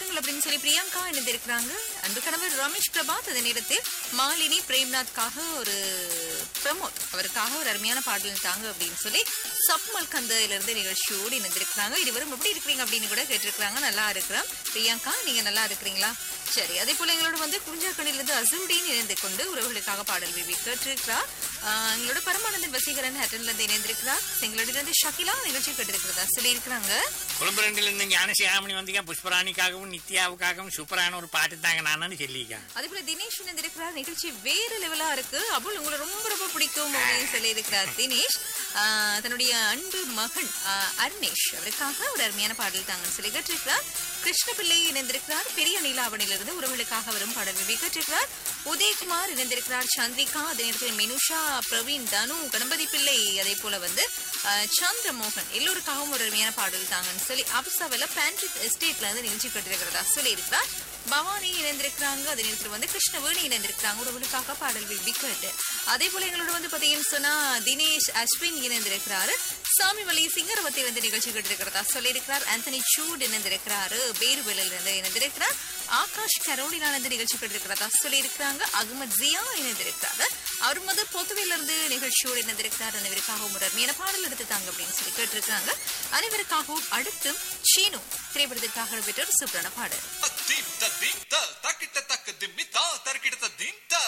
வணக்கங்கள் அப்படின்னு சொல்லி பிரியங்கா இணைந்திருக்கிறாங்க அன்பு கணவர் ரமேஷ் பிரபாத் அதே நேரத்தில் மாலினி பிரேம்நாத்காக ஒரு பிரமோத் அவருக்காக ஒரு அருமையான பாடல் தாங்க அப்படின்னு சொல்லி சப்மல் கந்தையில இருந்து நிகழ்ச்சியோடு இணைந்திருக்கிறாங்க இருவரும் எப்படி இருக்கிறீங்க அப்படின்னு கூட கேட்டிருக்கிறாங்க நல்லா இருக்கிறோம் பிரியங்கா நீங்க நல்லா இருக்கிறீங்களா சரி அதே போல எங்களோட வந்து குறிஞ்சாக்கணிலிருந்து அசருடன் இணைந்து கொண்டு உறவுகளுக்காக பாடல் விவி கேட்டிருக்கிறார் ஆஹ் எங்களோட பரமானந்தன் வசீகரன் ஹேட்டன்ல இருந்து இணைந்திருக்கிறார் எங்களோட இருந்து ஷகிலா நிகழ்ச்சி கேட்டிருக்கிறதா சொல்லி இருக்கிறாங்க கொழும்பு ரெண்டுல இருந்து ஞானசியாமணி வந்தீங்க புஷ்பராணிக்காகவும் நித்யாவுக்காகவும் சூப்பரான ஒரு பாட்டு தாங்க நானு சொல்லியிருக்கேன் அதே போல தினேஷ் இணைந்திருக்கிறார் நிகழ்ச்சி வேற லெவலா இருக்கு அபுல் உங்களை ரொம்ப ரொம்ப பிடிக்கும் அப்படின்னு சொல்லி இருக்கிறார் தினேஷ் ஆஹ் தன்னுடைய அன்பு மகன் ஆஹ் அருணேஷ் அவருக்காக ஒரு அருமையான பாடல் தாங்கன்னு சொல்லி கேட்டிருக்கிறார் கிருஷ்ணபிள்ளை இணைந்திருக்கிறார் பெரிய நீலாவணியிலிருந்து உறவுகளுக்காக வரும் பாடல் விவி கேட்டிருக்கிறார் உதயகுமார் இணைந்திருக்கிறார் சந்திரிகா அதே நேரத்தில் மினுஷா பிரவீன் தனு கணபதி பிள்ளை அதே போல வந்து ஆஹ் சந்திரமோகன் எல்லோருக்காகவும் ஒரு அருமையான பாடல் தாங்கன்னு சொல்லி அப்சாவில பேண்ட்ரிக் எஸ்டேட்ல இருந்து நிகழ்ச்சி கேட்டிருக்கிறதா சொல்லி இருக்கிறார் பவானி இணைந்திருக்கிறாங்க அதே நேரத்தில் வந்து கிருஷ்ணவேணி இணைந்திருக்கிறாங்க உறவுகளுக்காக பாடல் விவி கேட்டு அதே போல எங்களோட வந்து பாத்தீங்கன்னு சொன்னா தினேஷ் அஸ்வின் இணைந்திருக்கிறாரு சாமிமலை சிங்கரவத்தில் இருந்து நிகழ்ச்சி கேட்டிருக்கிறதா சொல்லியிருக்கிறார் ஆந்தனி சூட் இணைந்திருக்கிறாரு பேருவெளியில் இருந்து இணைந்திருக்கிறார் ஆகாஷ் கரோலினா இருந்து நிகழ்ச்சி கேட்டிருக்கிறதா சொல்லியிருக்கிறாங்க அகமது ஜியா இணைந்திருக்கிறாரு அவர் வந்து பொத்துவையில இருந்து நிகழ்ச்சியோடு இணைந்திருக்கிறார் அனைவருக்காகவும் ஒரு அருமையான பாடல் எடுத்து தாங்க அப்படின்னு சொல்லி கேட்டிருக்கிறாங்க அனைவருக்காகவும் அடுத்து சீனு திரைப்படத்திற்காக பெற்ற ஒரு சூப்பரான பாடல் தீம் தீம் த தக்கிட்ட தக்க திம்மி தா தர்க்கிட்ட தீம்